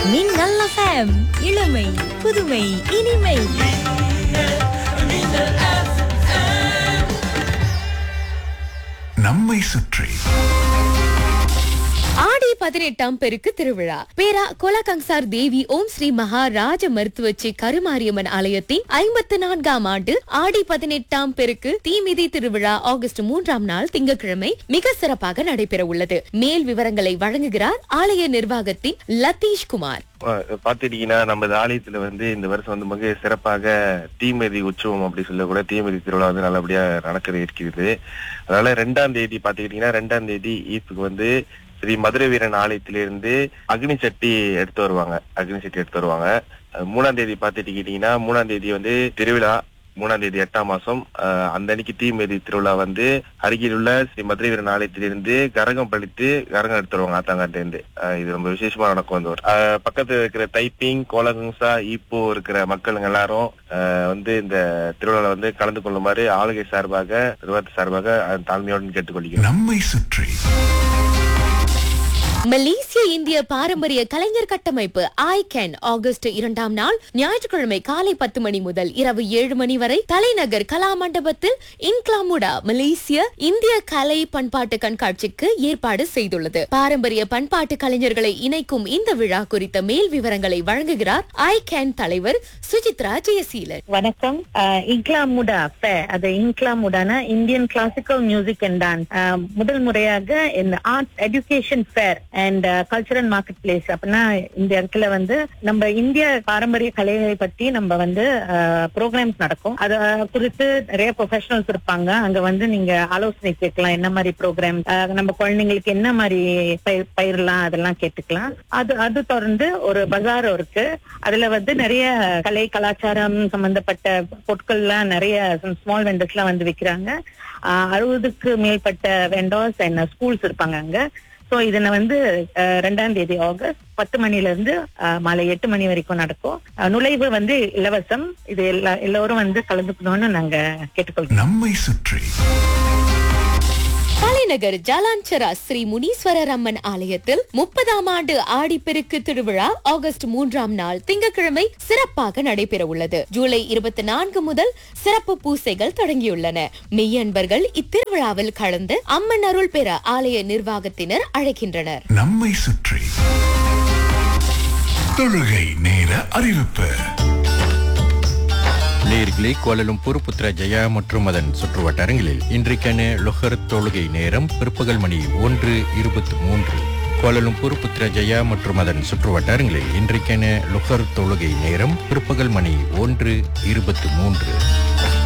மின்னல் FM இளமை புதுமை இனிமை நம்மை சுற்றி ஆடி பதினெட்டாம் பெருக்கு திருவிழா பேரா கொலகங்சார் தேவி ஓம் ஸ்ரீ மகாராஜ மருத்துவச்சி கருமாரியம்மன் ஆலயத்தின் ஐம்பத்து நான்காம் ஆண்டு ஆடி பதினெட்டாம் பெருக்கு தீமிதி திருவிழா ஆகஸ்ட் மூன்றாம் நாள் திங்கட்கிழமை மிக சிறப்பாக நடைபெற உள்ளது மேல் விவரங்களை வழங்குகிறார் ஆலய நிர்வாகத்தின் லத்தீஷ் குமார் பாத்துட்டீங்கன்னா நம்ம இந்த ஆலயத்துல வந்து இந்த வருஷம் வந்து மிக சிறப்பாக தீமிதி உற்சவம் அப்படி சொல்ல கூட தீமிதி திருவிழா வந்து நல்லபடியா நடக்க இருக்கிறது அதனால ரெண்டாம் தேதி பாத்துக்கிட்டீங்கன்னா ரெண்டாம் தேதி ஈஸ்டுக்கு வந்து ஸ்ரீ மதுரை வீரன் ஆலயத்திலிருந்து அக்னி சட்டி எடுத்து வருவாங்க அக்னி சட்டி எடுத்து வருவாங்க அஹ் மூணாம் தேதி பாத்துக்கிட்டீங்கன்னா மூணாம் தேதி வந்து திருவிழா மூணாம் தேதி எட்டாம் மாசம் அஹ், அந்த அன்னைக்கு தீமிதி திருவிழா வந்து அருகில் உள்ள ஸ்ரீ மதுரை வீரன் ஆலயத்திலிருந்து கரகம் பழித்து கரகம் எடுத்து வருவாங்க ஆத்தாங்காட்டுல இருந்து அஹ், இது ரொம்ப விசேஷமா நடக்கும் அந்த ஒரு அஹ், பக்கத்துல இருக்கிற தைப்பிங் கோலகுங்சா ஈப்போ இருக்கிற மக்களுங்க எல்லாரும் அஹ், வந்து இந்த திருவிழால வந்து கலந்து கொள்ளுமாறு ஆளுகை சார்பாக நிர்வாகத்து சார்பாக அஹ், தாழ்மையோடு கேட்டுக்கொள்கிறேன் நம்மை சுற்றி மலேசிய இந்திய பாரம்பரிய கலைஞர் கட்டமைப்பு ஐ கேன் ஆகஸ்ட் இரண்டாம் நாள் ஞாயிற்றுக்கிழமை காலை பத்து மணி முதல் இரவு ஏழு மணி வரை தலைநகர் கலா மண்டபத்தில் இன்க்லாமுடா மலேசிய இந்திய கலை பண்பாட்டு கண்காட்சிக்கு ஏற்பாடு செய்துள்ளது பாரம்பரிய பண்பாட்டு கலைஞர்களை இணைக்கும் இந்த விழா குறித்த மேல் விவரங்களை வழங்குகிறார் ஐ கேன் தலைவர் சுஜித்ரா ஜெயசீலன் வணக்கம் அஹ், இன்க்லாமுடா ஃபேர் அது இன்க்லாமுடானா Indian classical music and dance முதல் முறையாக இந்த art education fair and cultural market place அப்படின்னா இந்த இடத்துல வந்து நம்ம இந்திய பாரம்பரிய கலைகளை பத்தி நம்ம வந்து ப்ரோக்ராம்ஸ் நடக்கும் அத குறித்து நிறைய ப்ரொஃபஷனல்ஸ் இருப்பாங்க அங்க வந்து நீங்க ஆலோசனை கேட்கலாம் என்ன மாதிரி ப்ரோக்ராம் நம்ம குழந்தைங்களுக்கு என்ன மாதிரி பயிர் பயிரலாம் அதெல்லாம் கேட்டுக்கலாம் அது அது தொடர்ந்து ஒரு பஜார் இருக்கு அதுல வந்து நிறைய கலை கலாச்சாரம் சம்பந்தப்பட்ட பொருட்கள்லாம் நிறைய ஸ்மால் வெண்டர்ஸ் எல்லாம் வந்து விக்கிறாங்க ஆஹ் அறுபதுக்கு மேற்பட்ட வெண்டர்ஸ் என்ன ஸ்கூல்ஸ் இருப்பாங்க அங்க சோ இதனை வந்து அஹ், ரெண்டாம் தேதி ஆகஸ்ட் பத்து மணில இருந்து அஹ், மாலை எட்டு மணி வரைக்கும் நடக்கும் அஹ், நுழைவு வந்து இலவசம் இது எல்லா எல்லோரும் வந்து கலந்துக்கணும்னு நாங்க கேட்டுக்கொள்கிறோம் நம்மை சுற்றி தலைநகர் ஜலாஞ்சரா ஸ்ரீ முனீஸ்வரர் அம்மன் ஆலயத்தில் முப்பதாம் ஆண்டு ஆடிப்பெருக்கு திருவிழா ஆகஸ்ட் மூன்றாம் நாள் திங்கட்கிழமை சிறப்பாக நடைபெற உள்ளது ஜூலை இருபத்தி நான்கு முதல் சிறப்பு பூசைகள் தொடங்கியுள்ளன மெய்யன்பர்கள் இத்திருவிழாவில் கலந்து அம்மன் அருள் பெற ஆலய நிர்வாகத்தினர் அழைக்கின்றனர் நம்மை சுற்றி தொழுகை நேர அறிவிப்பு நேர்களே கோலலும்பூர் புத்ரா ஜெயா மற்றும் அதன் சுற்றுவட்டாரங்களில் இன்றைக்கான லொஹர் தொழுகை நேரம் பிற்பகல் மணி ஒன்று இருபத்தி மூன்று கோலலும்பூர் புத்ரா ஜெயா மற்றும் அதன் சுற்றுவட்டாரங்களில் இன்றைக்கான லொஹர் தொழுகை நேரம் பிற்பகல் மணி ஒன்று இருபத்தி மூன்று